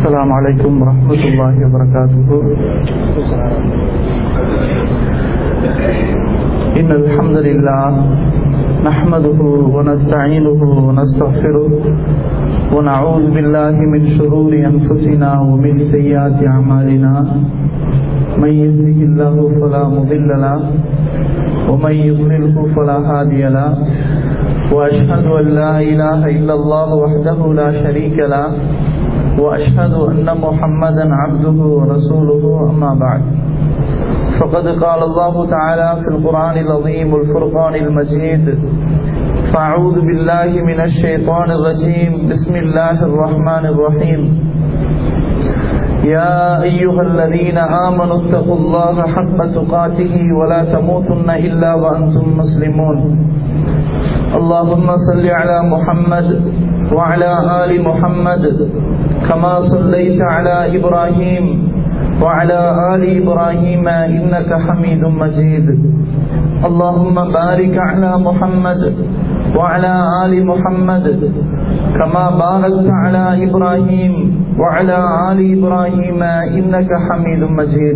السلام عليكم ورحمة الله وبركاته إن الحمد لله نحمده ونستعينه ونستغفره ونعوذ بالله من شرور أنفسنا ومن سيئات أعمالنا من يهده الله فلا مضل له ومن يضلله فلا هادي له وأشهد أن لا إله إلا الله وحده لا شريك له وأشهد أن محمدا عبده ورسوله أما بعد فقد قال الله تعالى في القرآن العظيم الفرقان المجيد فأعوذ بالله من الشيطان الرجيم بسم الله الرحمن الرحيم يا أيها الذين آمنوا اتقوا الله حق تقاته ولا تموتن إلا وأنتم مسلمون اللهم صل على محمد وعلى آل محمد كما صليت على إبراهيم وعلى آل إبراهيم إنك حميد مجيد اللهم بارك على محمد وعلى آل محمد كما باركت على إبراهيم وعلى آل إبراهيم إنك حميد مجيد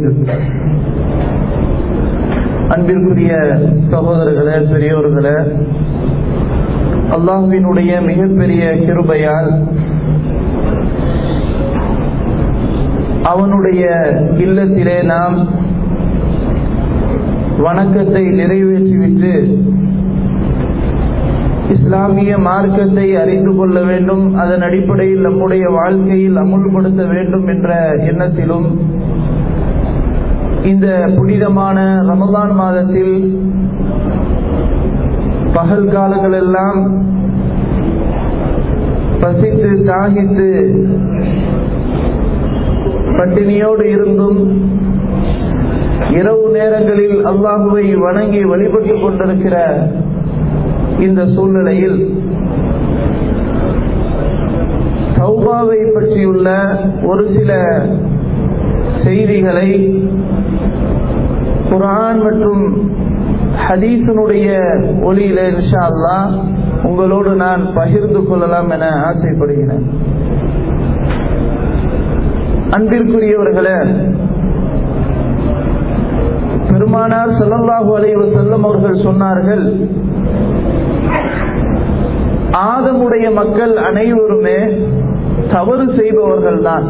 அன்பிற்குரிய சகோதரர்களே பெரியோர்களே அல்லாஹுவினுடைய மிகப்பெரிய கிருபையால் அவனுடைய இல்லத்திலே நாம் வணக்கத்தை நிறைவேற்றிவிட்டு இஸ்லாமிய மார்க்கத்தை அறிந்து கொள்ள வேண்டும் அதன் அடிப்படையில் நம்முடைய வாழ்க்கையில் அமுல்படுத்த வேண்டும் என்ற எண்ணத்திலும் இந்த புனிதமான ரமதான் மாதத்தில் பகல் காலங்கள் எல்லாம் பசித்து தாகித்து பட்டினியோடு இருந்தும் இரவு நேரங்களில் அல்லாஹுவை வணங்கி வழிபட்டுக் கொண்டிருக்கிற இந்த சூழ்நிலையில் சௌபாவை பற்றியுள்ள ஒரு சில செய்திகளை குரான் மற்றும் ஹதீசனுடைய ஒளியில இன்ஷா அல்லா உங்களோடு நான் பகிர்ந்து கொள்ளலாம் என ஆசைப்படுகிறேன் அன்பிற்குரியவர்களே பெருமானார் செல்லல்லாஹு அலைவ செல்லம் அவர்கள் சொன்னார்கள் ஆதமுடைய மக்கள் அனைவருமே தவறு செய்பவர்கள் தான்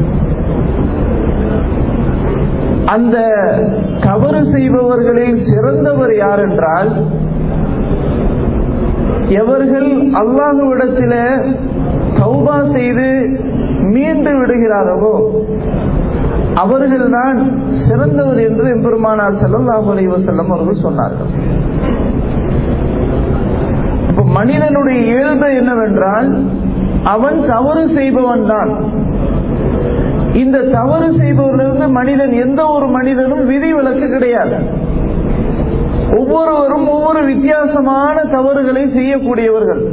அந்த தவறு செய்பவர்களில் சிறந்தவர் யார் என்றால் எவர்கள் அல்லாஹுவிடத்தில சௌபா செய்து மீண்டு விடுகிறாரோ அவர்கள்தான் சிறந்தவர் என்று எம்பெருமானார் செல்லல்லாஹு அலைவ செல்லம் அவர்கள் சொன்னார்கள் இப்ப மனிதனுடைய இயல்பு என்னவென்றால் அவன் தவறு செய்பவன் தான் இந்த தவறு செய்பவரிலிருந்து மனிதன் எந்த ஒரு மனிதனும் விதிவிலக்கு கிடையாது ஒவ்வொருவரும் ஒவ்வொரு வித்தியாசமான தவறுகளை செய்யக்கூடியவர்கள்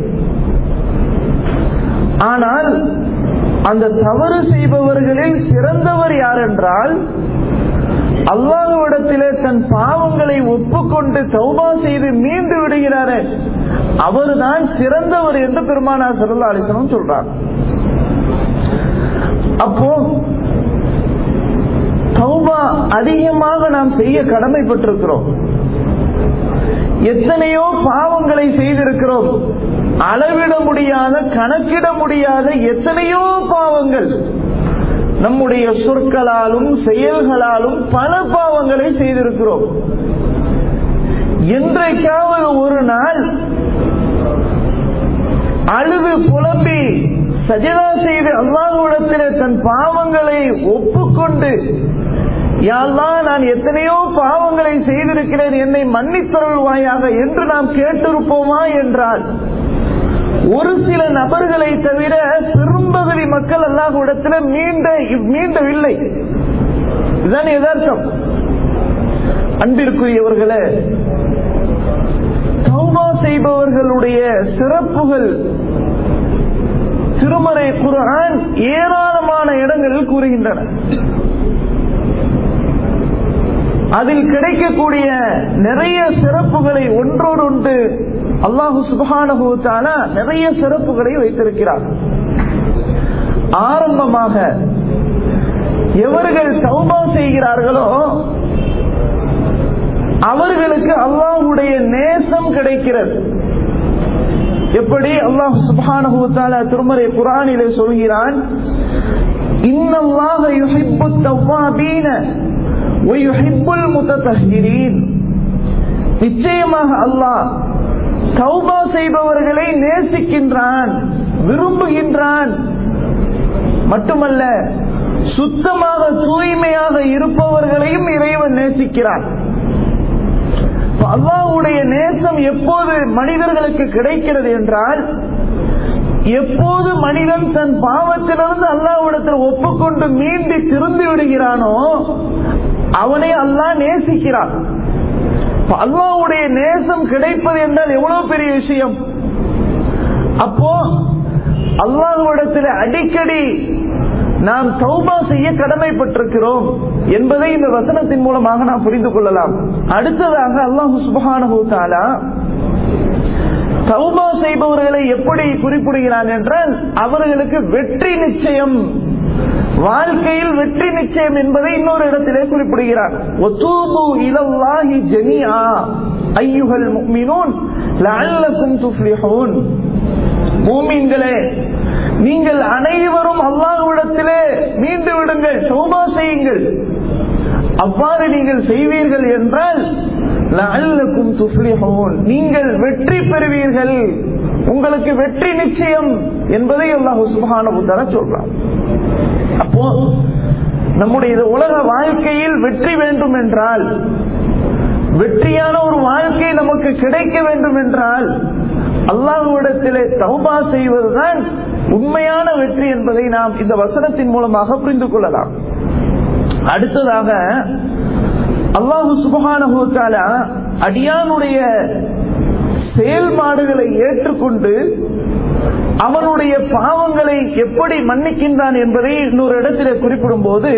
ஆனால் அந்த தவறு செய்பவர்களில் சிறந்தவர் யார் என்றால் அல்லாஹுவிடத்திலே தன் பாவங்களை ஒப்புக்கொண்டு தௌபா செய்து மீண்டு விடுகிறாரே அவர்தான் சிறந்தவர் என்று பெருமானார் சல்லா அலிசனம் சொல்றார் அப்போ தௌபா அதிகமாக நாம் செய்ய கடமைப்பட்டிருக்கிறோம் எத்தனையோ பாவங்களை செய்திருக்கிறோம் அளவிட முடியாத கணக்கிட முடியாத எத்தனையோ பாவங்கள் நம்முடைய சொற்களாலும் செயல்களாலும் பல பாவங்களை செய்திருக்கிறோம் என்றைக்காவது ஒரு நாள் அழுது புலம்பி சஜதா செய்து அல்லாஹுடத்திலே தன் பாவங்களை ஒப்புக்கொண்டு யாழ்லா நான் எத்தனையோ பாவங்களை செய்திருக்கிறேன் என்னை மன்னித்தருள்வாயாக என்று நாம் கேட்டிருப்போமா என்றால் ஒரு சில நபர்களை தவிர பெரும்பகுதி மக்கள் அல்லாஹுடத்தில் மீண்ட மீண்டவில்லை இதுதான் எதார்த்தம் அன்பிற்குரியவர்களே தௌபா செய்பவர்களுடைய சிறப்புகள் திருமறை குரான் ஏராளமான இடங்களில் கூறுகின்றன அதில் கிடைக்கக்கூடிய நிறைய சிறப்புகளை ஒன்றோடு ஒன்று அல்லாஹு சுபஹானஹு தஆலா நிறைய சிறப்புகளை வைத்திருக்கிறார் ஆரம்பமாக எவர்கள் சௌபா செய்கிறார்களோ அவர்களுக்கு அல்லாஹுடைய நேசம் கிடைக்கிறது எப்படி அல்லாஹ் சுபானுத்தால திருமறை குரானிலே சொல்கிறான் இன்னல்லாக யுஹிப்பு தவ்வாபீன ஒயுஹிப்புல் முத்தஹிரீன் நிச்சயமாக அல்லாஹ் தௌபா செய்பவர்களை நேசிக்கின்றான் விரும்புகின்றான் மட்டுமல்ல சுத்தமாக தூய்மையாக இருப்பவர்களையும் இறைவன் நேசிக்கிறான் அல்லாவுடைய நேசம் எப்போது மனிதர்களுக்கு கிடைக்கிறது என்றால் எப்போது மனிதன் தன் பாவத்திலிருந்து அல்லாவிடத்தில் ஒப்புக்கொண்டு மீண்டு திரும்பி விடுகிறானோ அவனை அல்லாஹ் நேசிக்கிறான் அல்லாவுடைய நேசம் கிடைப்பது என்றால் எவ்வளவு பெரிய விஷயம் அப்போ அல்லாஹுவிடத்தில் அடிக்கடி நாம் தௌபா செய்ய கடமைப்பட்டிருக்கிறோம் என்பதை இந்த வசனத்தின் மூலமாக நாம் புரிந்து கொள்ளலாம் அடுத்ததாக அல்லாஹு சுபகானா தௌபா செய்பவர்களை எப்படி குறிப்பிடுகிறான் என்றால் அவர்களுக்கு வெற்றி நிச்சயம் வாழ்க்கையில் வெற்றி நிச்சயம் என்பதை இன்னொரு இடத்திலே குறிப்பிடுகிறார் ஒத்தூபு இலல்லாஹி ஜமியா ஐயுகள் முக்மினூன் லஅல்லக்கும் துஃப்லிஹூன் மூமின்களே நீங்கள் அனைவரும் அல்லாஹ்விடத்திலே மீண்டு விடுங்கள் சௌபா செய்யுங்கள் அவ்வாறு நீங்கள் செய்வீர்கள் என்றால் லஅல்லக்கும் துஃப்லிஹூன் நீங்கள் வெற்றி பெறுவீர்கள் உங்களுக்கு வெற்றி நிச்சயம் என்பதை அல்லாஹ் சுப்ஹானஹு தஆலா சொல்றார் அப்போ நம்முடைய இந்த உலக வாழ்க்கையில் வெற்றி வேண்டும் என்றால் வெற்றியான ஒரு வாழ்க்கை நமக்கு கிடைக்க வேண்டும் என்றால் அல்லாஹ்விடத்திலே தௌபா செய்வதுதான் உண்மையான வெற்றி என்பதை நாம் இந்த வசனத்தின் மூலமாக புரிந்து கொள்ளலாம் அடுத்ததாக அல்லாஹு சுபகான அடியானுடைய செயல்பாடுகளை ஏற்றுக்கொண்டு அவனுடைய பாவங்களை எப்படி மன்னிக்கின்றான் என்பதை இன்னொரு இடத்திலே குறிப்பிடும் போது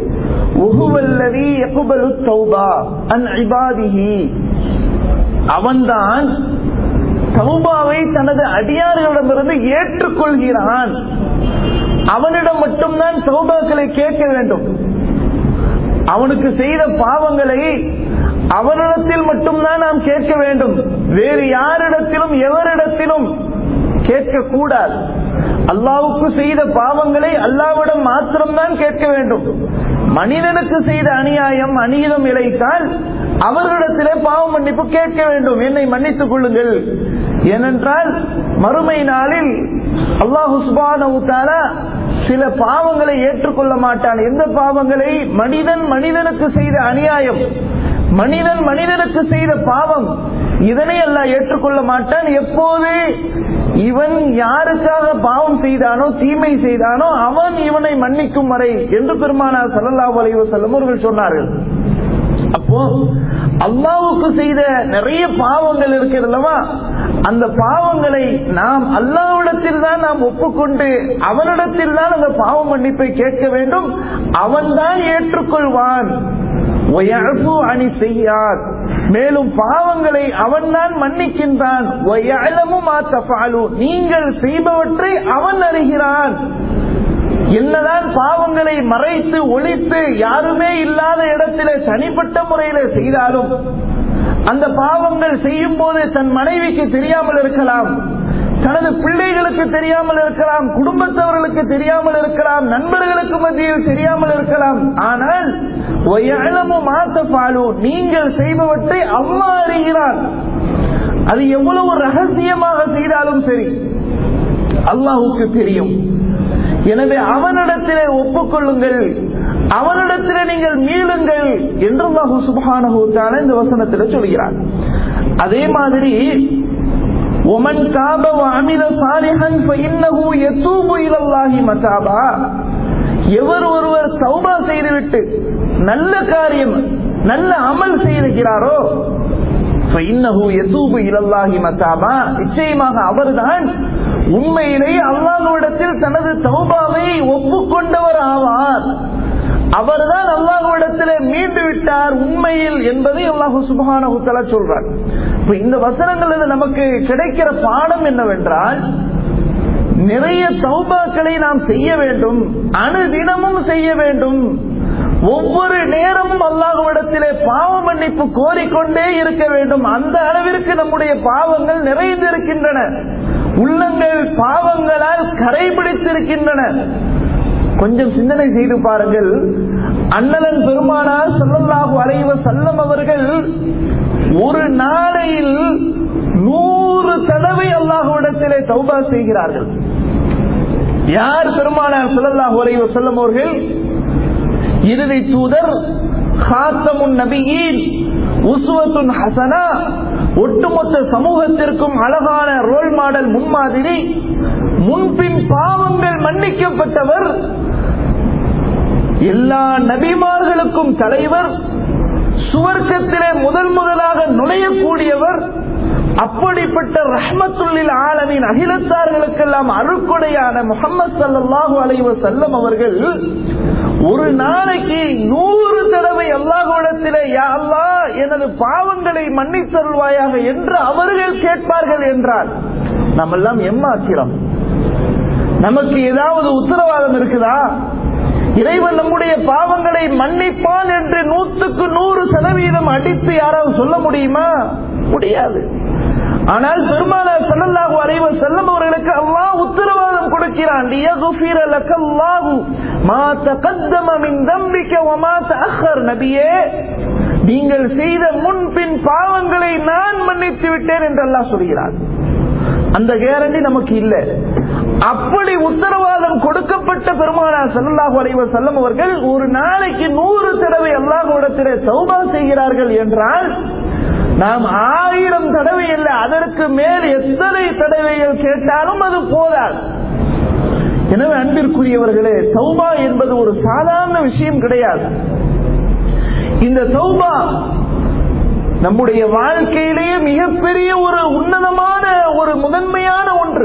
அவன்தான் தௌபாவை தனது அடியார்களிடமிருந்து ஏற்றுக்கொள்கிறான் அவனிடம் மட்டும்தான் சௌபாக்களை கேட்க வேண்டும் அவனுக்கு செய்த பாவங்களை அவனிடத்தில் மட்டும்தான் நாம் கேட்க வேண்டும் வேறு யாரிடத்திலும் எவரிடத்திலும் கேட்க கூடாது அல்லாவுக்கு செய்த பாவங்களை அல்லாவிடம் மாத்திரம்தான் கேட்க வேண்டும் மனிதனுக்கு செய்த அநியாயம் அநீதம் இழைத்தால் அவர்களிடத்திலே பாவ மன்னிப்பு கேட்க வேண்டும் என்னை மன்னித்துக் கொள்ளுங்கள் ஏனென்றால் மறுமை நாளில் அல்லாஹு சுபான சில பாவங்களை ஏற்றுக்கொள்ள மாட்டான் எந்த பாவங்களை மனிதன் மனிதனுக்கு செய்த அநியாயம் மனிதன் மனிதனுக்கு செய்த பாவம் இதனை எல்லாம் ஏற்றுக்கொள்ள மாட்டான் எப்போது இவன் யாருக்காக பாவம் செய்தானோ தீமை செய்தானோ அவன் இவனை மன்னிக்கும் வரை என்று பெருமானார் சல்லல்லா அலைவ செல்லும் அவர்கள் சொன்னார்கள் அப்போ அல்லாவுக்கு செய்த நிறைய பாவங்கள் இருக்கிறதல்லவா அந்த பாவங்களை நாம் அல்லாவிடத்தில் தான் நாம் ஒப்புக்கொண்டு அவனிடத்தில் தான் அந்த பாவ மன்னிப்பை கேட்க வேண்டும் அவன்தான் ஏற்றுக்கொள்வான் அணி செய்யார் மேலும் பாவங்களை அவன்தான் மன்னிக்கின்றான் நீங்கள் செய்பவற்றை அவன் அறிகிறான் என்னதான் பாவங்களை மறைத்து ஒழித்து யாருமே இல்லாத இடத்திலே தனிப்பட்ட முறையில செய்தாலும் அந்த பாவங்கள் செய்யும் போது தன் மனைவிக்கு தெரியாமல் இருக்கலாம் தனது பிள்ளைகளுக்கு தெரியாமல் இருக்கலாம் குடும்பத்தவர்களுக்கு தெரியாமல் இருக்கலாம் நண்பர்களுக்கு மத்தியில் தெரியாமல் இருக்கலாம் ஆனால் நீங்கள் செய்பவற்றை அம்மா அறிகிறான் அது எவ்வளவு ரகசியமாக செய்தாலும் சரி அல்லாஹுக்கு தெரியும் எனவே அவனிடத்திலே ஒப்புக்கொள்ளுங்கள் அவனிடத்திலே நீங்கள் மீளுங்கள் என்று அல்லாஹு சுபான இந்த வசனத்தில் சொல்கிறார் அதே மாதிரி ஒமன் காப அமில சாலிஹன் ஃபஇன்னஹு யதூபு இலல்லாஹி மதாபா எவர் ஒருவர் தௌபா செய்துவிட்டு நல்ல காரியம் நல்ல அமல் செய்திருக்கிறாரோ ஃபஇன்னஹு யதூபு இலல்லாஹி மதாபா நிச்சயமாக அவர்தான் உண்மையிலேயே அல்லாஹ்விடத்தில் தனது தௌபாவை ஒப்புக்கொண்டவர் ஆவார் அவர்தான் அல்லாஹுவிடத்திலே மீண்டு விட்டார் உண்மையில் என்பதை அல்லாஹு சுபகான சொல்றார் இந்த வசனங்கள் நமக்கு கிடைக்கிற பாடம் என்னவென்றால் நிறைய தௌபாக்களை நாம் செய்ய வேண்டும் அணுதினமும் செய்ய வேண்டும் ஒவ்வொரு நேரமும் அல்லாஹ்விடத்திலே பாவ மன்னிப்பு கோரிக்கொண்டே இருக்க வேண்டும் அந்த அளவிற்கு நம்முடைய பாவங்கள் நிறைந்திருக்கின்றன உள்ளங்கள் பாவங்களால் கரைபிடித்திருக்கின்றன கொஞ்சம் சிந்தனை செய்து பாருங்கள் அண்ணலன் பெருமானார் சொல்லல்லாஹு அலைவ செல்லம் அவர்கள் ஒரு நாளையில் நூறு தடவை அல்லாஹுவிடத்திலே தௌபா செய்கிறார்கள் யார் பெருமானார் சொல்லல்லாஹு அலைவ செல்லம் அவர்கள் இறுதி தூதர் ஹாத்தமுன் நபியின் உசுவத்துன் ஹசனா ஒட்டுமொத்த சமூகத்திற்கும் அழகான ரோல் மாடல் முன்மாதிரி முன்பின் பாவங்கள் மன்னிக்கப்பட்டவர் எல்லா நபிமார்களுக்கும் தலைவர் சுவர்க்கத்திலே முதல் முதலாக நுழையக்கூடியவர் அப்படிப்பட்ட ரஹ்மத்துல்லில் ஆலமின் அகிலத்தார்களுக்கெல்லாம் அருக்குடையான முகமது சல்லாஹூ அலைவ செல்லம் அவர்கள் ஒரு நாளைக்கு நூறு தடவை அல்லாஹுடத்திலே யா அல்லா எனது பாவங்களை மன்னித்தருள்வாயாக என்று அவர்கள் கேட்பார்கள் என்றார் நம்ம எல்லாம் எம்மாக்கிறோம் நமக்கு ஏதாவது உத்தரவாதம் இருக்குதா இறைவன் நம்முடைய பாவங்களை மன்னிப்பான் என்று நூற்றுக்கு நூறு சதவீதம் அடித்து யாராவது சொல்ல முடியுமா முடியாது ஆனால் பெருமானார் சல்லல்லாஹு அலைஹி வஸல்லம் அவர்களுக்கு அல்லாஹ் உத்தரவாதம் கொடுக்கிறான் லியக்ஃபிர லக்கல்லாஹு மா தகத்தம மின் தம்பிக வமா தஅخر நபியே நீங்கள் செய்த முன்பின் பாவங்களை நான் மன்னித்து விட்டேன் என்று அல்லாஹ் சொல்கிறார் அந்த கேரண்டி நமக்கு இல்ல அப்படி உத்தரவாதம் கொடுக்கப்பட்ட பெருமானார் சல்லாஹு அலைவ செல்லம் அவர்கள் ஒரு நாளைக்கு நூறு தடவை அல்லாஹுடத்திலே சௌபா செய்கிறார்கள் என்றால் நாம் ஆயிரம் தடவை இல்லை அதற்கு மேல் எத்தனை தடவைகள் கேட்டாலும் அது போதாது எனவே அன்பிற்குரியவர்களே சௌபா என்பது ஒரு சாதாரண விஷயம் கிடையாது இந்த சௌபா நம்முடைய வாழ்க்கையிலேயே மிகப்பெரிய ஒரு உன்னதமான ஒரு முதன்மையான ஒன்று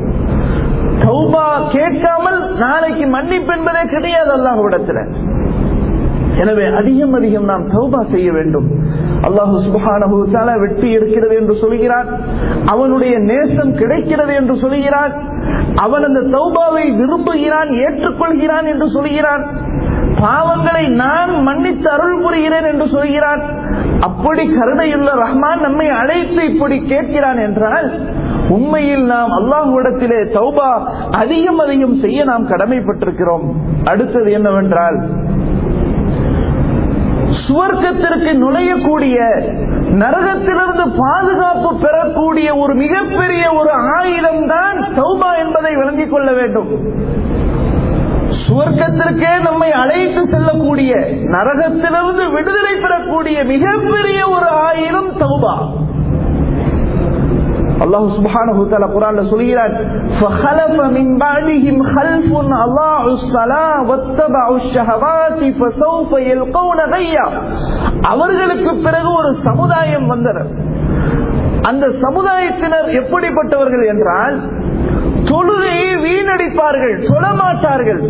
தௌபா கேட்காமல் நாளைக்கு மன்னிப்பு என்பதே கிடையாது அல்லாஹ்விடத்தில் எனவே அதிகம் அதிகம் நாம் தௌபா செய்ய வேண்டும் அல்லாஹு சுபஹானஹு தஆலா வெற்றி இருக்கிறது என்று சொல்கிறான் அவனுடைய நேசம் கிடைக்கிறது என்று சொல்கிறான் அவன் அந்த தௌபாவை விரும்புகிறான் ஏற்றுக்கொள்கிறான் என்று சொல்கிறான் பாவங்களை நான் மன்னித்து அருள் புரிகிறேன் என்று சொல்கிறான் அப்படி கருணையுள்ள ரஹ்மான் நம்மை அழைத்து இப்படி கேட்கிறான் என்றால் உண்மையில் நாம் அல்லாஹுவிடத்திலே தௌபா அதிகம் அதிகம் செய்ய நாம் கடமைப்பட்டிருக்கிறோம் அடுத்தது என்னவென்றால் சுவர்க்கத்திற்கு நுழையக்கூடிய நரகத்திலிருந்து பாதுகாப்பு பெறக்கூடிய ஒரு மிகப்பெரிய ஒரு ஆயுதம் தான் சௌபா என்பதை விளங்கிக் கொள்ள வேண்டும் சுவர்க்கத்திற்கே நம்மை அழைத்து செல்லக்கூடிய நரகத்திலிருந்து விடுதலை பெறக்கூடிய மிகப்பெரிய ஒரு ஆயுதம் தௌபா அல்லாஹ் சுப்ஹானஹு தஆலா குர்ஆன்ல சொல்கிறார் فخلف من بعدهم خلف اضاعوا الصلاه واتبعوا الشهوات فسوف يلقون غيا அவர்களுக்கு பிறகு ஒரு சமுதாயம் வந்தனர் அந்த சமுதாயத்தினர் எப்படிப்பட்டவர்கள் என்றால் தொழுகையை வீணடிப்பார்கள் தொழமாட்டார்கள்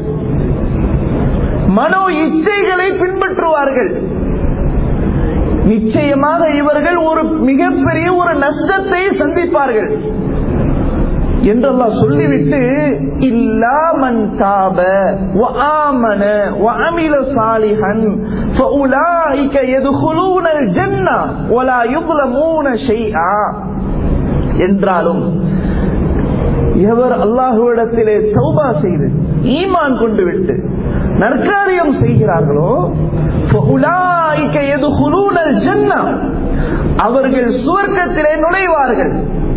மனோ இச்சைகளை பின்பற்றுவார்கள் நிச்சயமாக இவர்கள் ஒரு மிகப்பெரிய ஒரு நஷ்டத்தை சந்திப்பார்கள் என்றெல்லாம் சொல்லிவிட்டு இல்லாமன் தாப وآمن وعمل صالحا فأولئك يدخلون الجنة ولا يظلمون شيئا என்றாலும் எவர் அல்லாஹுவிடத்திலே சௌபா செய்து ஈமான் கொண்டு விட்டு நற்காரியம் செய்கிறார்களோ அவர்கள் சுவர்க்கத்திலே நுழைவார்கள்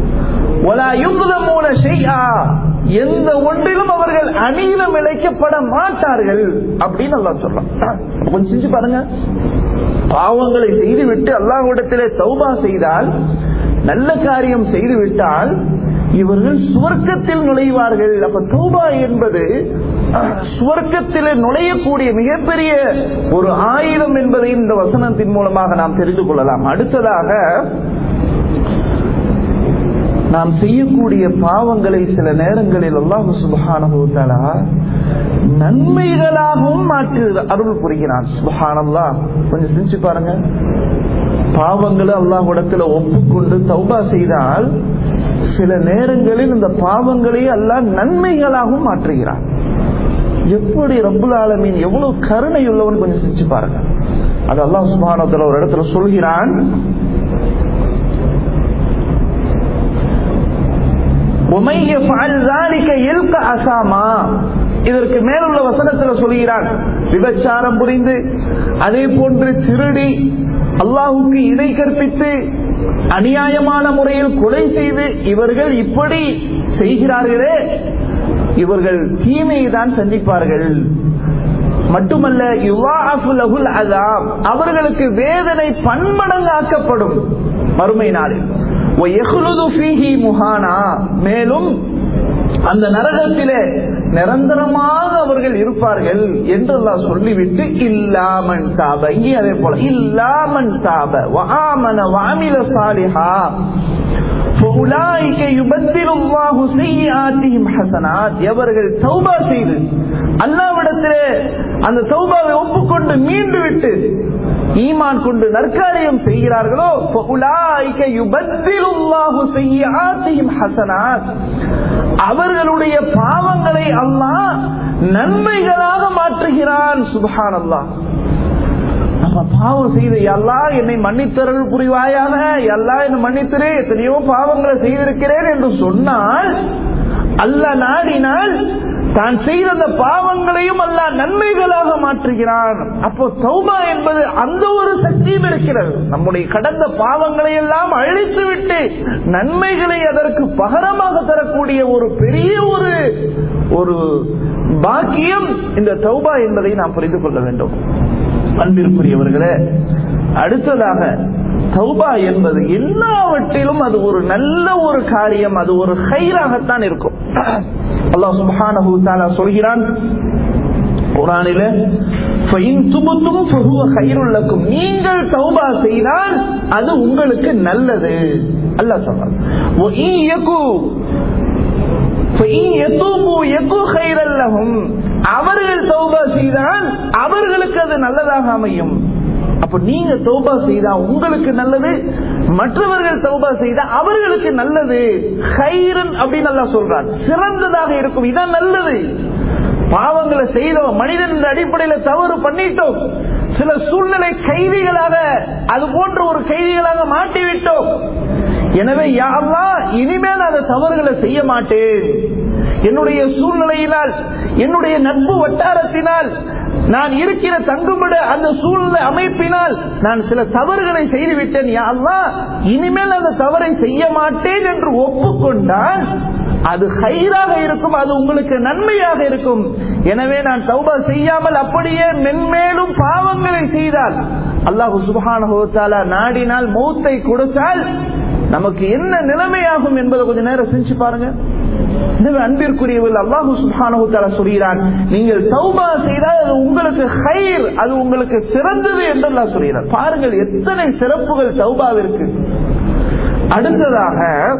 எந்த ஒன்றிலும் அவர்கள் அநீலம் இழைக்கப்பட மாட்டார்கள் அப்படின்னு அல்லா சொல்லலாம் கொஞ்சம் செஞ்சு பாருங்க பாவங்களை செய்துவிட்டு அல்லாஹ்விடத்திலே தௌபா செய்தால் நல்ல காரியம் செய்து விட்டால் இவர்கள் சுவர்க்கத்தில் நுழைவார்கள் அப்ப தௌபா என்பது சுவர்க்கத்தில் நுழையக்கூடிய மிகப்பெரிய ஒரு ஆயுதம் என்பதை இந்த வசனத்தின் மூலமாக நாம் தெரிந்து கொள்ளலாம் அடுத்ததாக நாம் செய்யக்கூடிய பாவங்களை சில நேரங்களில் அல்லாஹு சுபஹானஹூத்தாலா நன்மைகளாகவும் மாற்றி அருள் புரிகிறான் சுபஹானல்லா கொஞ்சம் சிரிச்சு பாருங்க பாவங்களை அல்லாஹ்விடத்துல ஒப்புக்கொண்டு தௌபா செய்தால் சில நேரங்களில் இந்த பாவங்களை எல்லாம் நன்மைகளாகவும் மாற்றுகிறான் எப்படி ரப்புல் ஆலமீன் எவ்வளவு கருணை உள்ளவன் கொஞ்சம் செஞ்சு பாருங்க அது அல்லாஹ் சுபானத்துல ஒரு இடத்துல சொல்கிறான் இதற்கு மேலுள்ள வசனத்தில் சொல்கிறான் விபச்சாரம் புரிந்து அதே போன்று திருடி அல்லாஹுக்கு இடை கற்பித்து அநியாயமான முறையில் கொலை செய்து இவர்கள் இப்படி செய்கிறார்களே இவர்கள் தீமையை தான் சந்திப்பார்கள் மட்டுமல்ல யுவாஃபுலகுல் அதாம் அவர்களுக்கு வேதனை பன்மடங்காக்கப்படும் மறுமை நாளில் முகானா மேலும் அந்த நரகத்திலே நிரந்தரமாக அவர்கள் இருப்பார்கள் என்று எல்லாம் சொல்லிவிட்டு இல்லாமன் தாப இங்கே அதே போல இல்லாமன் தாப வாமன வாமில சாலிஹா எவர்கள் தௌபா செய்து அல்லாவிடத்திலே அந்த தௌபாவை ஒப்புக்கொண்டு மீண்டு விட்டு ஈமான் கொண்டு நற்காரியம் செய்கிறார்களோ அவர்களுடைய பாவங்களை அல்லாஹ் நன்மைகளாக மாற்றுகிறான் சுபஹான் அல்லாஹ் நம்ம பாவம் செய்த எல்லா என்னை மன்னித்தரல் புரிவாயாக எல்லா என்னை மன்னித்திரே எத்தனையோ பாவங்களை செய்திருக்கிறேன் என்று சொன்னால் அல்ல நாடினால் தான் செய்த அந்த பாவங்களையும் அல்ல நன்மைகளாக மாற்றுகிறான் அப்போ சௌபா என்பது அந்த ஒரு சக்தியும் இருக்கிறது நம்முடைய கடந்த பாவங்களை எல்லாம் அழித்து விட்டு நன்மைகளை அதற்கு பகரமாக தரக்கூடிய ஒரு பெரிய ஒரு ஒரு பாக்கியம் இந்த தௌபா என்பதை நாம் புரிந்து கொள்ள வேண்டும் அன்பிற்குரியவர்களே அடுத்ததாக தௌபா என்பது எல்லாவற்றிலும் அது ஒரு நல்ல ஒரு காரியம் அது ஒரு ஹைராகத்தான் இருக்கும் அல்லாஹ் சுபஹானஹு தஆலா சொல்கிறான் குரானில நீங்கள் தௌபா செய்தால் அது உங்களுக்கு நல்லது அல்லாஹ் சொல்றான் அவர்கள் தௌபா செய்தால் அவர்களுக்கு அது நல்லதாக அமையும் அப்ப நீங்க தௌபா செய்தா உங்களுக்கு நல்லது மற்றவர்கள் தௌபா செய்தா அவர்களுக்கு நல்லது ஹைரன் அப்படின்னு நல்லா சொல்றார் சிறந்ததாக இருக்கும் இதான் நல்லது பாவங்களை செய்தோம் மனிதன் என்ற அடிப்படையில தவறு பண்ணிட்டோம் சில சூழ்நிலை கைதிகளாக அது போன்ற ஒரு கைதிகளாக மாட்டிவிட்டோம் எனவே யாரெல்லாம் இனிமேல் அந்த தவறுகளை செய்ய மாட்டேன் என்னுடைய சூழ்நிலையினால் என்னுடைய நட்பு வட்டாரத்தினால் நான் இருக்கிற தங்குமிட அந்த சூழ்நிலை அமைப்பினால் நான் சில தவறுகளை செய்துவிட்டேன் யாழ்லா இனிமேல் அந்த தவறை செய்ய மாட்டேன் என்று ஒப்புக்கொண்டால் அது ஹைராக இருக்கும் அது உங்களுக்கு நன்மையாக இருக்கும் எனவே நான் தௌபா செய்யாமல் அப்படியே மென்மேலும் பாவங்களை செய்தால் அல்லாஹு சுபஹான நாடினால் மௌத்தை கொடுத்தால் நமக்கு என்ன நிலைமையாகும் என்பதை கொஞ்சம் நேரம் செஞ்சு பாருங்க எனவே அன்பிற்குரியவர்கள் அல்லாஹு சுப்ஹானஹு தஆலா சொல்கிறான் நீங்கள் தௌபா செய்தால் அது உங்களுக்கு ஹைர் அது உங்களுக்கு சிறந்தது என்று அல்லாஹ் சொல்கிறார் பாருங்கள் எத்தனை சிறப்புகள் தௌபாவிற்கு அடுத்ததாக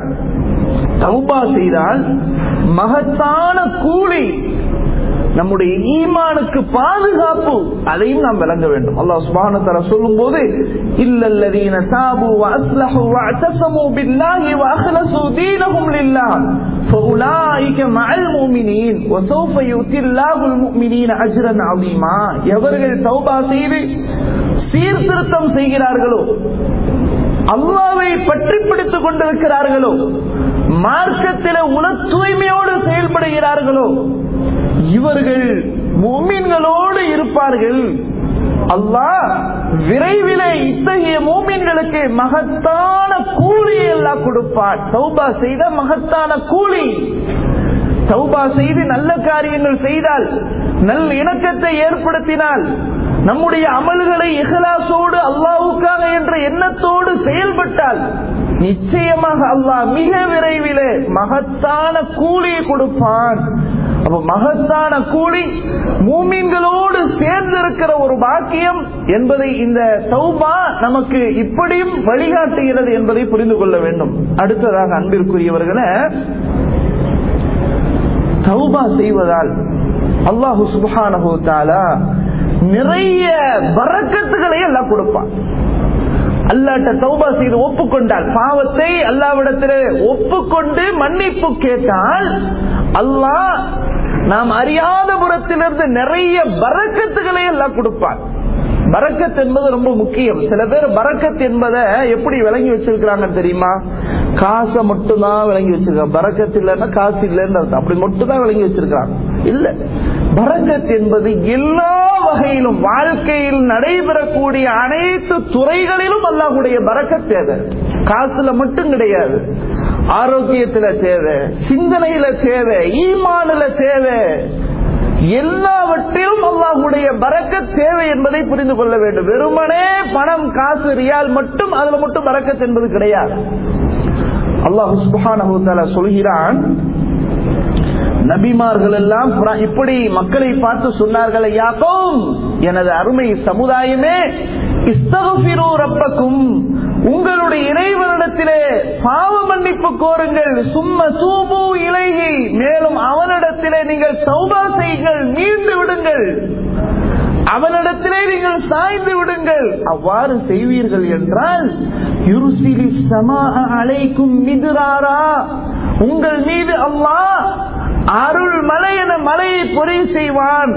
தௌபா செய்தால் மகத்தான கூலி நம்முடைய ஈமானுக்கு பாதுகாப்பு அதையும் நாம் விளங்க வேண்டும் அல்லாஹ் சுப்ஹானஹு தஆலா சொல்லும்போது இல்லல்லதீன தாபு வஅஸ்லஹு வஅதஸமு பில்லாஹி வஅخلصوا دينهم لله فاولئك مع المؤمنين وسوف يؤتي الله المؤمنين اجرا عظيما எவர்கள் தௌபா செய்து சீர்திருத்தம் செய்கிறார்களோ அல்லாவை பற்றி பிடித்துக் கொண்டிருக்கிறார்களோ மார்க்கத்தில உல தூய்மையோடு செயல்படுகிறார்களோ இவர்கள் மூமின்களோடு இருப்பார்கள் அல்லாஹ் விரைவிலே இத்தகைய மூமின்களுக்கு மகத்தான கூலியை எல்லாம் கொடுப்பார் தௌபா செய்த மகத்தான கூலி தௌபா செய்து நல்ல காரியங்கள் செய்தால் நல் இணக்கத்தை ஏற்படுத்தினால் நம்முடைய அமல்களை இகலாசோடு அல்லாவுக்காக என்ற எண்ணத்தோடு செயல்பட்டால் நிச்சயமாக அல்லாஹ் மிக விரைவிலே மகத்தான கூலியை கொடுப்பான் அப்ப மகத்தான கூலி மூமீன்களோடு சேர்ந்திருக்கிற ஒரு பாக்கியம் என்பதை இந்த தௌபா நமக்கு இப்படியும் வழிகாட்டுகிறது என்பதை புரிந்து கொள்ள வேண்டும் அடுத்ததாக அன்பிற்குரியவர்களை தௌபா செய்வதால் அல்லாஹு சுபஹானஹு தஆலா நிறைய வரக்கத்துகளை எல்லாம் கொடுப்பான் அல்லாட்ட தௌபா செய்து ஒப்புக்கொண்டால் பாவத்தை அல்லாவிடத்தில் ஒப்புக்கொண்டு மன்னிப்பு கேட்டால் அல்லாஹ் நாம் அறியாத புறத்திலிருந்து நிறைய பறக்கத்துகளை எல்லாம் கொடுப்பான் பரக்கத் என்பது ரொம்ப முக்கியம் சில பேர் பரக்கத் என்பதை எப்படி விளங்கி வச்சிருக்கிறாங்க தெரியுமா காசை மட்டும் தான் விளங்கி வச்சிருக்காங்க பரக்கத் இல்லைன்னா காசு இல்லைன்னு அர்த்தம் அப்படி மட்டும் தான் விளங்கி வச்சிருக்காங்க இல்ல பரக்கத் என்பது எல்லா வகையிலும் வாழ்க்கையில் நடைபெறக்கூடிய அனைத்து துறைகளிலும் அல்லாஹுடைய பரக்கத் தேவை காசுல மட்டும் கிடையாது ஆரோக்கியத்துல தேவை சிந்தனையில தேவை ஈமானுல தேவை எல்லாவற்றிலும் அல்லாஹுடைய பறக்க தேவை என்பதை புரிந்து கொள்ள வேண்டும் வெறுமனே பணம் காசு ரியால் மட்டும் அதுல மட்டும் பறக்கத் என்பது கிடையாது அல்லாஹு சுப்ஹானஹு தஆலா சொல்கிறான் நபிமார்கள் எல்லாம் குரா- இப்படி மக்களை பார்த்து சொன்னார்கள் யாக்கும் எனது அருமை சமுதாயமே இஸ்தகுஃபிரு ரப்பக்கும் உங்களுடைய இறைவனிடத்திலே பாவ மன்னிப்பு கோருங்கள் சும்ம தூபு இலைகி மேலும் அவனிடத்திலே நீங்கள் தௌபா செய்யுங்கள் மீண்டு விடுங்கள் அவனிடத்திலே நீங்கள் சாய்ந்து விடுங்கள் அவ்வாறு செய்வீர்கள் என்றால் யுருசிலி சமா அலைக்கும் மிதுராரா உங்கள் மீது அல்லாஹ் அருள் மலை என மலையை பொறி செய்வான்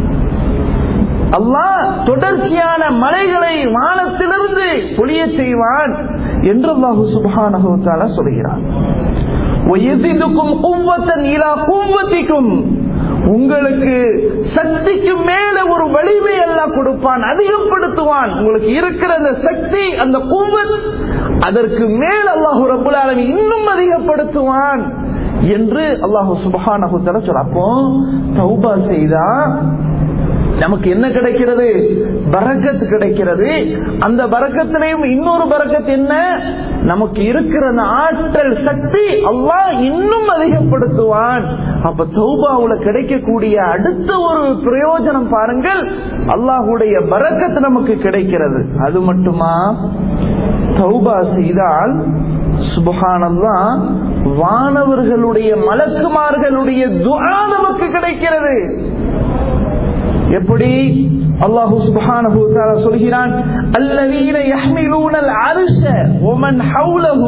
அல்லாஹ் தொடர்ச்சியான மலைகளை வானத்திலிருந்து பொழிய செய்வான் என்று அல்லாஹு சுப்ஹானஹு வ தஆலா சொல்கிறான் وَيَزِدُكُمْ قُوَّةً إِلَى قُوَّتِكُمْ உங்களுக்கு சக்திக்கு மேல ஒரு வலிமை எல்லாம் கொடுப்பான் அதிகப்படுத்துவான் உங்களுக்கு இருக்கிற அந்த சக்தி அந்த குவத் அதற்கு மேல் அல்லாஹு ரபுல் ஆலமீன் இன்னும் அதிகப்படுத்துவான் என்று அல்லாஹு சுபஹானஹு தஆலா சொல்ல அப்போ தௌபா செய்தா நமக்கு என்ன கிடைக்கிறது பரக்கத் கிடைக்கிறது அந்த பரக்கத்திலையும் இன்னொரு பரக்கத் என்ன நமக்கு இருக்கிற அந்த ஆற்றல் சக்தி அல்லாஹ் இன்னும் அதிகப்படுத்துவான் அப்ப தௌபாவுல கிடைக்கக்கூடிய அடுத்த ஒரு பிரயோஜனம் பாருங்கள் அல்லாஹுடைய பரக்கத் நமக்கு கிடைக்கிறது அது மட்டுமா தௌபா செய்தால் சுபஹானல்லா வானவர்களுடைய மலக்குமார்களுடைய துஆ நமக்கு கிடைக்கிறது எப்படி அல்லாஹு சுப்ஹானஹு வ தஆலா சொல்கிறான் அல்லதீன யஹ்மிலூனல் அர்ஷ வமன் ஹவுலஹு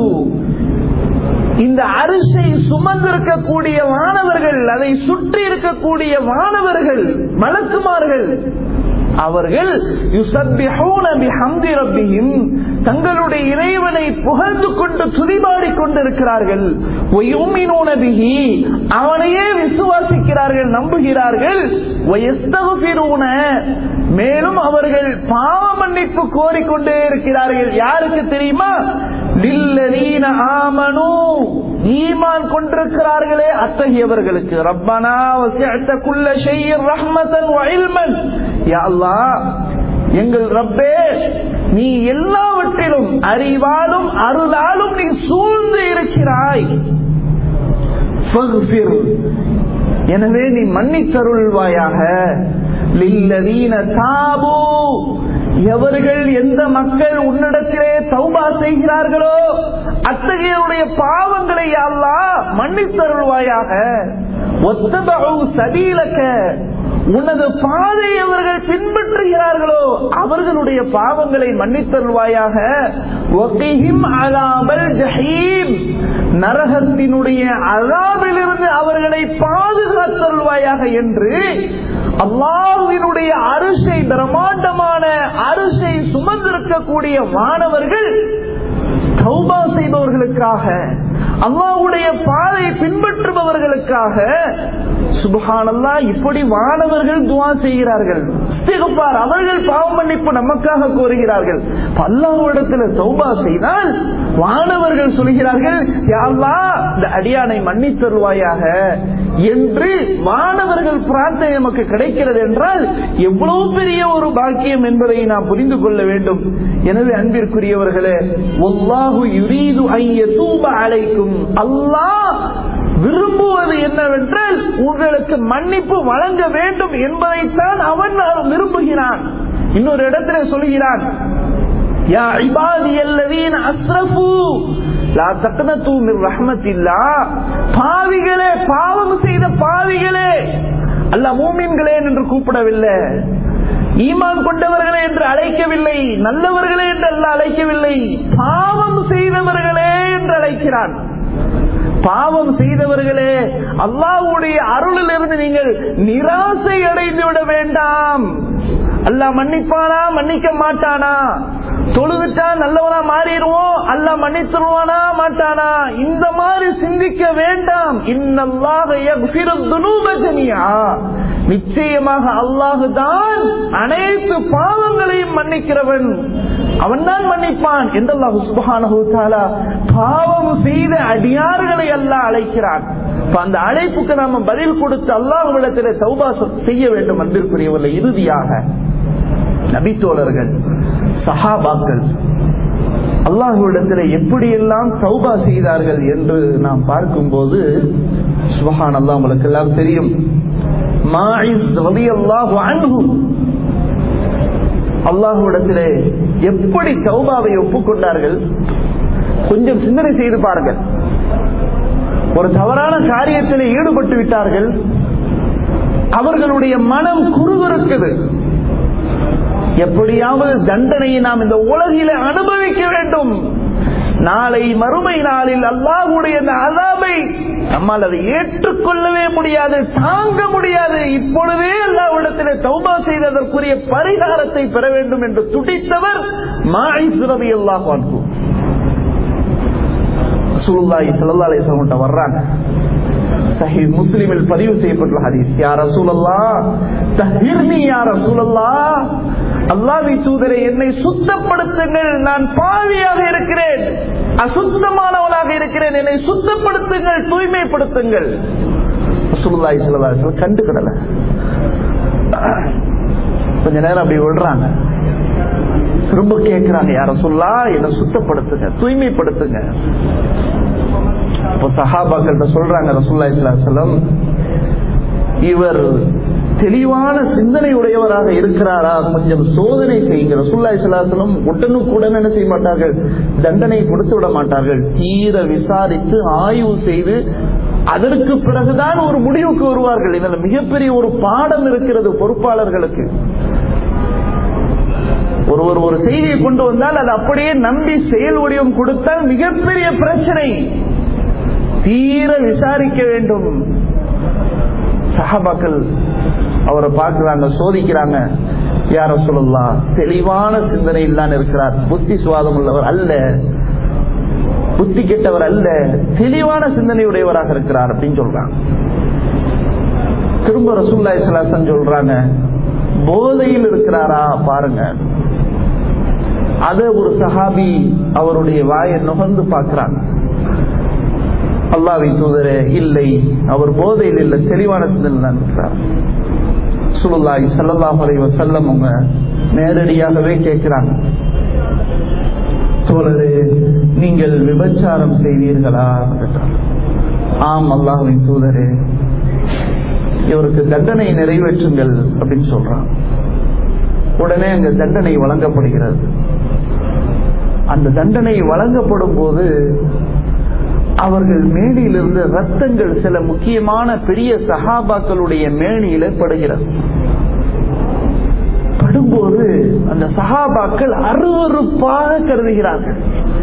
இந்த அரிசை சுமந்திருக்கக்கூடிய வானவர்கள் அதை சுற்றி இருக்கக்கூடிய வானவர்கள் மலக்குமார்கள் அவர்கள் யுசப்பிஹூன பிஹம்தி ரப்பிஹிம் தங்களுடைய இறைவனை புகழ்ந்து கொண்டு துதிபாடி கொண்டிருக்கிறார்கள் வயுமினூன பிஹி அவனையே விசுவாசிக்கிறார்கள் நம்புகிறார்கள் வயஸ்தகுபிரூன மேலும் அவர்கள் பாவ மன்னிப்பு கோரிக்கொண்டே இருக்கிறார்கள் யாருக்கு தெரியுமா லில்லதீன ஆமனு ஈமான் கொண்டிருக்கிறார்களே அத்தகையவர்களுக்கு ரப்பனா வசிஅத்த குல்ல ஷைஇன் ரஹ்மத்தன் வ இல்மன் யா அல்லாஹ் எங்கள் ரப்பே நீ எல்லாவற்றிலும் அறிவாலும் அருளாலும் நீ சூழ்ந்து இருக்கிறாய் ஃபக்ஃபிர். எனவே நீ மன்னித்தருள்வாயாக லில்லதீன தாபு எவர்கள் எந்த மக்கள் உன்னிடத்திலே தௌபா செய்கிறார்களோ அத்தகையருடைய பாவங்களை அல்லாஹ் மன்னித்தருள்வாயாக ஒத்தபு சபீலக்க உனது பாதை அவர்கள் பின்பற்றுகிறார்களோ அவர்களுடைய பாவங்களை மன்னித்தருள்வாயாக வகிஹிம் அலாபல் ஜஹீம் நரகத்தினுடைய அழாவிலிருந்து அவர்களை பாதுகாத்தருள்வாயாக என்று அல்லாஹ்வினுடைய அரிசை பிரம்மாண்டமான அரிசை சுமந்திருக்கக்கூடிய மாணவர்கள் தௌபா செய்பவர்களுக்காக அல்லாஹ்வுடைய பாதை பின்பற்றுபவர்களுக்காக சுபஹானல்லா இப்படி வானவர்கள் துவா செய்கிறார்கள் இஸ்திக்பார் அவர்கள் பாவ மன்னிப்பு நமக்காக கோருகிறார்கள் அல்லாஹ்விடத்தில் தௌபா செய்தால் வானவர்கள் சொல்கிறார்கள் யா அல்லாஹ் இந்த அடியானை மன்னித்தருவாயாக என்று வானவர்கள் பிரார்த்தனை நமக்கு கிடைக்கிறது என்றால் எவ்வளவு பெரிய ஒரு பாக்கியம் என்பதை நாம் புரிந்து கொள்ள வேண்டும் எனவே அன்பிற்குரியவர்களே ஒல்லாஹு யுரீது ஐய தூப அழைக்கும் அல்லாஹ் விரும்புவது என்னவென்றால் உங்களுக்கு மன்னிப்பு வழங்க வேண்டும் என்பதைத்தான் அவன் விரும்புகிறான் இன்னொரு இடத்துல சொல்கிறான் யா இபாதி அல்லதீன் அஸ்ரஃபு லா தக்னது மின் ரஹ்மத்தில்லா பாவிகளே பாவம் செய்த பாவிகளே அல்ல மூமின்களே என்று கூப்பிடவில்லை ஈமான் கொண்டவர்களே என்று அழைக்கவில்லை நல்லவர்களே என்று அல்ல அழைக்கவில்லை பாவம் செய்தவர்களே என்று அழைக்கிறான் பாவம் செய்தவர்களே அல்லாஹ்வுடைய அருளில் இருந்து நீங்கள் நிராசை அடைந்து விட வேண்டாம் அல்லாஹ் மன்னிப்பானா மன்னிக்க மாட்டானா தொழுதுட்டா நல்லவனா மாறிடுவோம் அல்லாஹ் மன்னித்துருவானா மாட்டானா இந்த மாதிரி சிந்திக்க வேண்டாம் இன்னல்லாக யக்ஃபிருத் துனூப ஜமீஆ. நிச்சயமாக அல்லாஹு தான் அனைத்து பாவங்களையும் மன்னிக்கிறவன் அவன்தான் மன்னிப்பான் என்று அல்லாஹு சுப்ஹானஹு தஆலா பாவம் செய்த அடியார்களை அல்லாஹ் அழைக்கிறான் அப்ப அந்த அழைப்புக்கு நாம பதில் கொடுத்து அல்லாஹ்விடத்திலே தௌபா செய்ய வேண்டும் அன்பிற்குரியவர்களை இறுதியாக நபித்தோழர்கள் சஹாபாக்கள் அல்லாஹுவிடத்தில் எப்படியெல்லாம் தௌபா செய்தார்கள் என்று நாம் பார்க்கும்போது சுபஹான் அல்லாஹ் உங்களுக்கு எல்லாம் தெரியும் மாயிஸ் ரலியல்லாஹு அன்ஹு அல்லாஹுவிடத்திலே எப்படி தௌபாவை ஒப்புக்கொண்டார்கள் கொஞ்சம் சிந்தனை செய்து பாருங்கள் ஒரு தவறான காரியத்தில் ஈடுபட்டு விட்டார்கள் அவர்களுடைய மனம் குறுகுறுக்குது எப்படியாவது தண்டனையை நாம் இந்த உலகில அனுபவிக்க வேண்டும் நாளை மறுமை நாளில் அல்லாஹுடைய அந்த அதாபை நம்மால் அதை ஏற்றுக்கொள்ளவே முடியாது தாங்க முடியாது இப்பொழுதே அல்லாஹ்விடத்தில் தௌபா செய்ததற்குரிய பரிகாரத்தை பெற வேண்டும் என்று துடித்தவர் மாயிசுரதி அல்லாஹ் சுல்லாஹி சல்லா அலிஸ்லாம் வர்றாங்க சஹி முஸ்லிமில் பதிவு செய்யப்பட்டுள்ள ஹதீஸ் யார் ரசூலல்லா தஹிர்னி யார் ரசூலல்லா அல்லாஹ்வி தூதரை என்னை சுத்தப்படுத்துங்கள் நான் பாவியாக இருக்கிறேன் அசுத்தமானவனாக இருக்கிறேன் என்னை சுத்தப்படுத்துங்கள் தூய்மைப்படுத்துங்கள் ரசூலுல்லாஹி ஸல்லல்லாஹு அலைஹி வஸல்லம் கண்டுக்கிடல கொஞ்ச நேரம் அப்படி விடுறாங்க திரும்ப கேட்கிறாங்க யார சொல்லா என்ன சுத்தப்படுத்துங்க தூய்மைப்படுத்துங்க இப்போ சஹாபாக்கள்கிட்ட சொல்றாங்க ரசூல்லா இஸ்லாம் இவர் தெளிவான சிந்தனை உடையவராக இருக்கிறாரா கொஞ்சம் சோதனை செய்யுங்க ரசூல்லா இஸ்லாசலம் உடனுக்குடன் என்ன செய்ய மாட்டார்கள் தண்டனை கொடுத்து விட மாட்டார்கள் தீர விசாரித்து ஆய்வு செய்து அதற்கு பிறகுதான் ஒரு முடிவுக்கு வருவார்கள் இதுல மிகப்பெரிய ஒரு பாடம் இருக்கிறது பொறுப்பாளர்களுக்கு ஒருவர் ஒரு செய்தியை கொண்டு வந்தால் அது அப்படியே நம்பி செயல் வடிவம் கொடுத்தால் மிகப்பெரிய பிரச்சனை தீர விசாரிக்க வேண்டும் சஹாபாக்கள் அவரை பார்க்கிறாங்க சோதிக்கிறாங்க யார சொல்லலாம் தெளிவான சிந்தனையில் தான் இருக்கிறார் புத்தி சுவாதம் உள்ளவர் அல்ல புத்தி கெட்டவர் அல்ல தெளிவான சிந்தனையுடையவராக இருக்கிறார் அப்படின்னு சொல்றாங்க திரும்ப ரசூல்லா இஸ்லாசன் சொல்றாங்க போதையில் இருக்கிறாரா பாருங்க அத ஒரு சஹாபி அவருடைய வாயை நுகர்ந்து பார்க்கிறாங்க அல்லாவை தூதரே இல்லை அவர் போதையில் இல்லை தெளிவான சிந்தனை தான் இருக்கிறார் சுலுல்லாய் சல்லாஹ் அலை வசல்லம் அவங்க நேரடியாகவே கேட்கிறாங்க தோழரே நீங்கள் விபச்சாரம் செய்வீர்களா ஆம் அல்லாஹின் தூதரே இவருக்கு தண்டனை நிறைவேற்றுங்கள் அப்படின்னு சொல்றான் உடனே அங்க தண்டனை வழங்கப்படுகிறது அந்த தண்டனை வழங்கப்படும் போது அவர்கள் மேனியிலிருந்து ரத்தங்கள் சில முக்கியமான பெரிய சஹாபாக்களுடைய மேனியில படுகிறது படும்போது அந்த சஹாபாக்கள் அருவறுப்பாக கருதுகிறார்கள்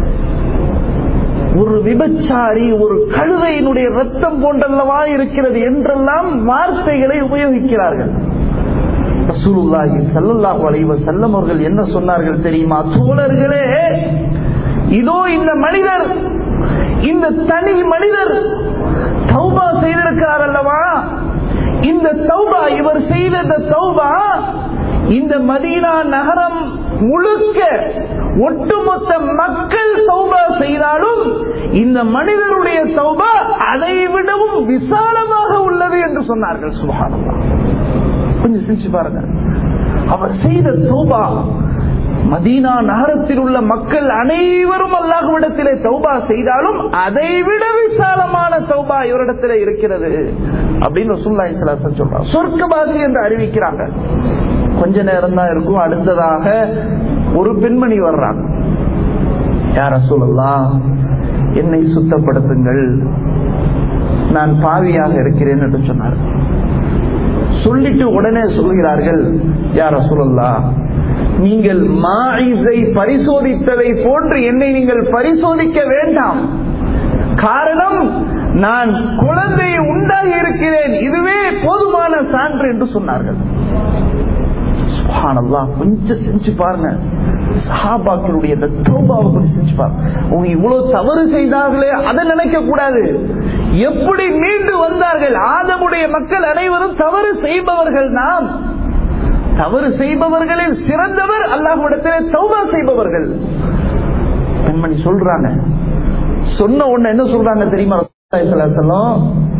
ஒரு விபச்சாரி ஒரு கழுதையினுடைய ரத்தம் போன்றல்லவா இருக்கிறது என்றெல்லாம் வார்த்தைகளை உபயோகிக்கிறார்கள் ரசூலுல்லாஹி ஸல்லல்லாஹு அலைஹி வஸல்லம் அவர்கள் என்ன சொன்னார்கள் தெரியுமா தோழர்களே இதோ இந்த மனிதர் இந்த தனி மனிதர் தௌபா செய்திருக்கிறார் அல்லவா இந்த தௌபா இவர் செய்த இந்த தௌபா இந்த மதீனா நகரம் முழுக்க ஒட்டுமொத்த மக்கள் தௌபா செய்தாலும் இந்த மனிதனுடைய தௌபா அதை விடவும் விசாலமாக உள்ளது என்று சொன்னார்கள் சுபானந்தா கொஞ்சம் சிரிச்சு பாருங்க அவர் செய்த தௌபா மதீனா நகரத்தில் உள்ள மக்கள் அனைவரும் அல்லாஹுவிடத்திலே தௌபா செய்தாலும் அதை விட விசாலமான தௌபா இவரிடத்திலே இருக்கிறது அப்படின்னு ரசூல்லா இஸ்லாசன் சொல்றாங்க சொர்க்கவாசி என்று அறிவிக்கிறாங்க கொஞ்ச நேரம் தான் இருக்கும் அடுத்ததாக ஒரு பெண்மணி வர்றாங்க யார சொல்லலாம் என்னை சுத்தப்படுத்துங்கள் நான் பாவியாக இருக்கிறேன் என்று சொன்னார் சொல்லிட்டு உடனே சொல்கிறார்கள் யார சொல்லலாம் நீங்கள் மாயிசை பரிசோதித்ததை போன்று என்னை நீங்கள் பரிசோதிக்க வேண்டாம் காரணம் நான் குழந்தையை உண்டாகி இருக்கிறேன் இதுவே போதுமான சான்று என்று சொன்னார்கள் சுப்ஹானல்லாஹ், கொஞ்சம் செஞ்சு பாருங்க சஹாபாக்களுடைய இந்த தௌபாவை கொஞ்சம் செஞ்சு பாருங்க அவங்க இவ்வளவு தவறு செய்தார்களே அதை நினைக்க கூடாது எப்படி மீண்டு வந்தார்கள் ஆதமுடைய மக்கள் அனைவரும் தவறு செய்பவர்கள் நாம் தவறு செய்பவர்களில் சிறந்தவர் அல்லாஹ்விடத்திலே தௌபா செய்பவர்கள் பெண்மணி சொல்றாங்க சொன்ன உடனே என்ன சொல்றாங்க தெரியுமா ரசூலுல்லாஹி ஸல்லல்லாஹு அலைஹி வஸல்லம்,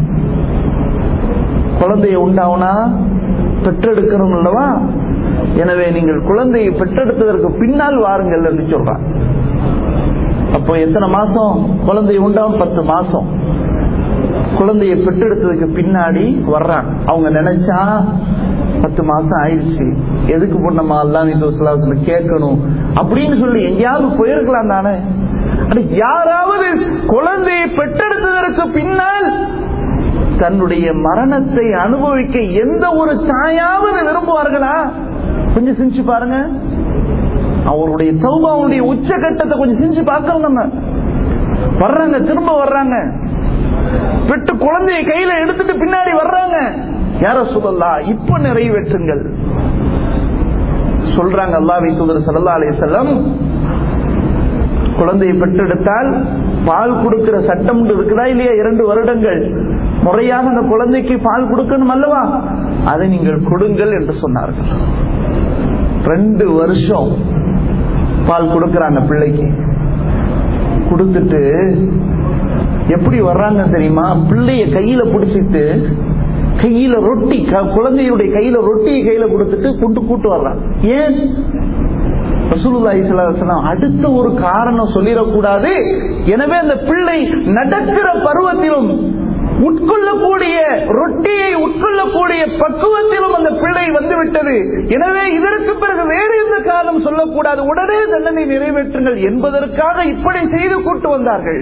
குழந்தைய உண்டாவுனா பெற்றெடுக்கணும் அல்லவா எனவே நீங்கள் குழந்தையை பெற்றெடுத்ததற்கு பின்னால் வாருங்கள் என்று சொல்றான் அப்போ எத்தனை மாசம் குழந்தை உண்டாகும் பத்து மாசம் குழந்தையை பெற்றெடுத்ததுக்கு பின்னாடி வர்றான் அவங்க நினைச்சா பத்து மாசம் ஆயிடுச்சு எதுக்கு பொண்ணமா எல்லாம் இந்த கேட்கணும் அப்படின்னு சொல்லி எங்கேயாவது போயிருக்கலாம் தானே ஆனா யாராவது குழந்தையை பெற்றெடுத்ததற்கு பின்னால் தன்னுடைய மரணத்தை அனுபவிக்க எந்த ஒரு தாயாவது விரும்புவார்களா கொஞ்சம் செஞ்சு பாருங்க அவருடைய தௌபாவுடைய உச்சகட்டத்தை கொஞ்சம் செஞ்சு பார்க்கணும் நம்ம வர்றாங்க திரும்ப வர்றாங்க பெற்று குழந்தையை கையில எடுத்துட்டு பின்னாடி வர்றாங்க யார சொல்லலாம் இப்ப நிறைவேற்றுங்கள் சொல்றாங்க அல்லாஹ்வை தூதர் ஸல்லல்லாஹு அலைஹி வஸல்லம் குழந்தையை பெற்றெடுத்தால் பால் கொடுக்கிற சட்டம் ஒன்று இருக்குதா இல்லையா இரண்டு வருடங்கள் முறையாக அந்த குழந்தைக்கு பால் கொடுக்கணும் அல்லவா அதை நீங்கள் கொடுங்கள் என்று சொன்னார்கள் ரெண்டு வருஷம் பால் கொடுக்கறாங்க பிள்ளைக்கு கொடுத்துட்டு எப்படி வர்றாங்க தெரியுமா பிள்ளைய கையில பிடிச்சிட்டு கையில ரொட்டி க- குழந்தையுடைய கையில ரொட்டியை கையில கொடுத்துட்டு கொண்டு கூட்டு வர்றாங்க ஏன் ரசூலுல்லாஹி ஸல்லல்லாஹு அலைஹி வஸல்லம் அடுத்த ஒரு காரணம் சொல்லிடக்கூடாது எனவே அந்த பிள்ளை நடக்கிற பருவத்திலும் உட்கொள்ளக்கூடிய ரொட்டியை உட்கொள்ளக்கூடிய பக்குவத்திலும் அந்த பிள்ளை வந்து விட்டது எனவே இதற்கு பிறகு வேறு எந்த காரணம் சொல்லக்கூடாது உடனே தண்டனை நிறைவேற்றுங்கள் என்பதற்காக இப்படி செய்து கூட்டு வந்தார்கள்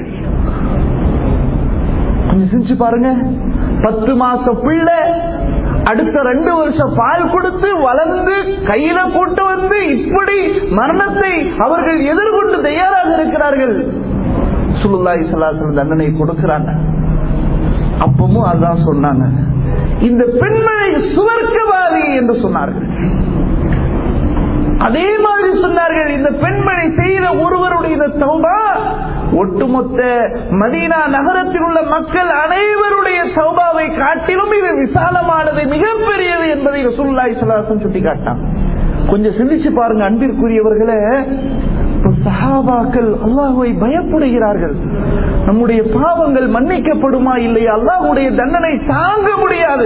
கொஞ்சம் செஞ்சு பாருங்க பத்து மாசம் பிள்ளை அடுத்த ரெண்டு வருஷம் பால் கொடுத்து வளர்ந்து கையில கூட்டு வந்து இப்படி மரணத்தை அவர்கள் எதிர்கொண்டு தயாராக இருக்கிறார்கள் சுல்லாய் சலாசல் தண்டனை கொடுக்கிறாங்க அப்பவும் அதான் சொன்னாங்க இந்த பெண்மணி சுவர்க்கவாதி என்று சொன்னார்கள் அதே மாதிரி சொன்னார்கள் இந்த பெண்மணி செய்த ஒருவருடைய இந்த தௌபா ஒட்டுமொத்த மதீனா நகரத்தில் உள்ள மக்கள் அனைவருடைய சௌபாவை காட்டிலும் இது விசாலமானது மிகப்பெரியது என்பதை ரசூலுல்லாஹி ஸல்லல்லாஹு சுட்டி காட்டான் கொஞ்சம் சிந்திச்சு பாருங்க அன்பிற்குரியவர்களே இப்ப சஹாபாக்கள் அல்லாஹ்வை பயப்படுகிறார்கள் நம்முடைய பாவங்கள் மன்னிக்கப்படுமா இல்லையா அல்லாஹ்வுடைய தண்டனை தாங்க முடியாது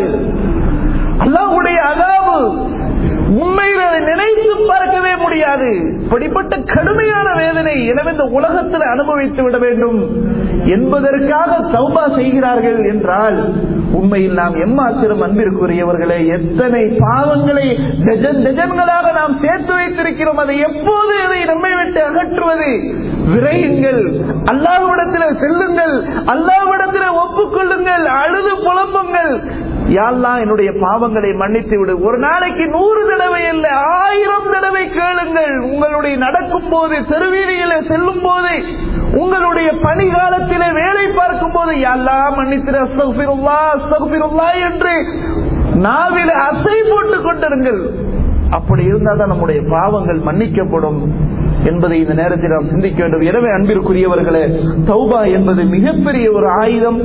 அல்லாஹ்வுடைய அதாவு உண்மையில் அதை நினைத்து பார்க்கவே முடியாது இப்படிப்பட்ட கடுமையான வேதனை எனவே இந்த உலகத்தில் அனுபவித்து விட வேண்டும் என்பதற்காக சௌபா செய்கிறார்கள் என்றால் உண்மையில் நாம் எம்மாத்திரம் அன்பிற்குரியவர்களே எத்தனை பாவங்களை டஜன் டஜன்களாக நாம் சேர்த்து வைத்திருக்கிறோம் அதை எப்போது அதை நம்மை விட்டு அகற்றுவது விரையுங்கள் அல்லாஹ்விடத்தில் செல்லுங்கள் அல்லாஹ்விடத்தில் ஒப்புக்கொள்ளுங்கள் அழுது புலம்புங்கள் யாழ்லாம் என்னுடைய பாவங்களை மன்னித்து விடு ஒரு நாளைக்கு நூறு தடவை அல்ல ஆயிரம் தடவை கேளுங்கள் உங்களுடைய நடக்கும் போது தெருவீதியில செல்லும் போது உங்களுடைய பணி காலத்திலே வேலை பார்க்கும் போது யாழ்லாம் மன்னித்திரு அஸ்தகுபிருல்லா அஸ்தகுபிருல்லா என்று நாவில அசை போட்டுக் கொண்டிருங்கள் அப்படி இருந்தால் தான் நம்முடைய பாவங்கள் மன்னிக்கப்படும் என்பதை இந்த நேரத்தில் நாம் சிந்திக்க வேண்டும் எனவே அன்பிற்குரியவர்களே தௌபா என்பது மிகப்பெரிய ஒரு ஆயுதம்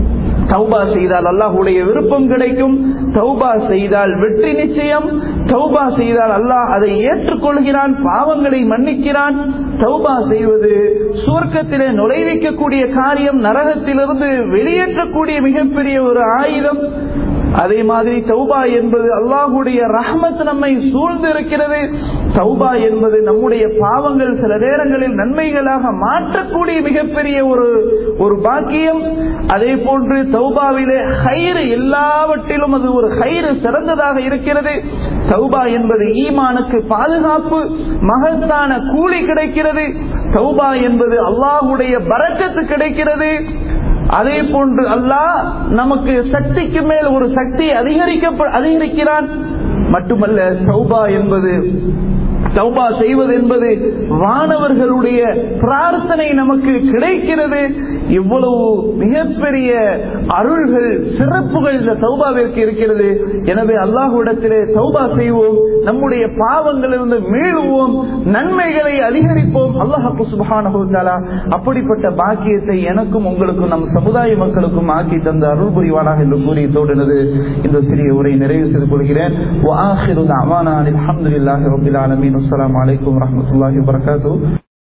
தௌபா செய்தால் அல்லாஹுடைய விருப்பம் கிடைக்கும் தௌபா செய்தால் வெற்றி நிச்சயம் தௌபா செய்தால் அல்லாஹ் அதை ஏற்றுக்கொள்கிறான் பாவங்களை மன்னிக்கிறான் தௌபா செய்வது சுவர்க்கத்திலே நுழைவிக்கக்கூடிய காரியம் நரகத்திலிருந்து வெளியேற்றக்கூடிய மிகப்பெரிய ஒரு ஆயுதம் அதே மாதிரி தௌபா என்பது அல்லாஹுடைய ரஹ்மத் நம்மை சூழ்ந்து இருக்கிறது தௌபா என்பது நம்முடைய பாவங்கள் சில நேரங்களில் நன்மைகளாக மாற்றக்கூடிய மிகப்பெரிய ஒரு ஒரு பாக்கியம் அதே போன்று தௌபாவிலே ஹைறு எல்லாவற்றிலும் அது ஒரு ஹைறு சிறந்ததாக இருக்கிறது தௌபா என்பது ஈமானுக்கு பாதுகாப்பு மகத்தான கூலி கிடைக்கிறது தௌபா என்பது அல்லாஹுடைய பரக்கத்து கிடைக்கிறது அதே போன்று அல்லாஹ் நமக்கு சக்திக்கு மேல் ஒரு சக்தி அதிகரிக்க அதிகரிக்கிறான் மட்டுமல்ல சௌபா என்பது தௌபா செய்வது என்பது வானவர்களுடைய பிரார்த்தனை நமக்கு கிடைக்கிறது இவ்வளவு மிகப்பெரிய அருள்கள் சிறப்புகள் இந்த தௌபாவிற்கு இருக்கிறது எனவே அல்லாஹுடத்திலே தௌபா செய்வோம் நம்முடைய பாவங்களிலிருந்து மீளுவோம் நன்மைகளை அதிகரிப்போம் அல்லாஹு சுபஹானஹுத்தாலா அப்படிப்பட்ட பாக்கியத்தை எனக்கும் உங்களுக்கும் நம் சமுதாய மக்களுக்கும் ஆக்கி தந்த அருள் புரிவானாக என்று கூறி தோன்றினது இந்த சிறிய உரை நிறைவு செய்து கொள்கிறேன் وآخر دعوانا الحمد لله رب العالمين والسلام عليكم ورحمة الله وبركاته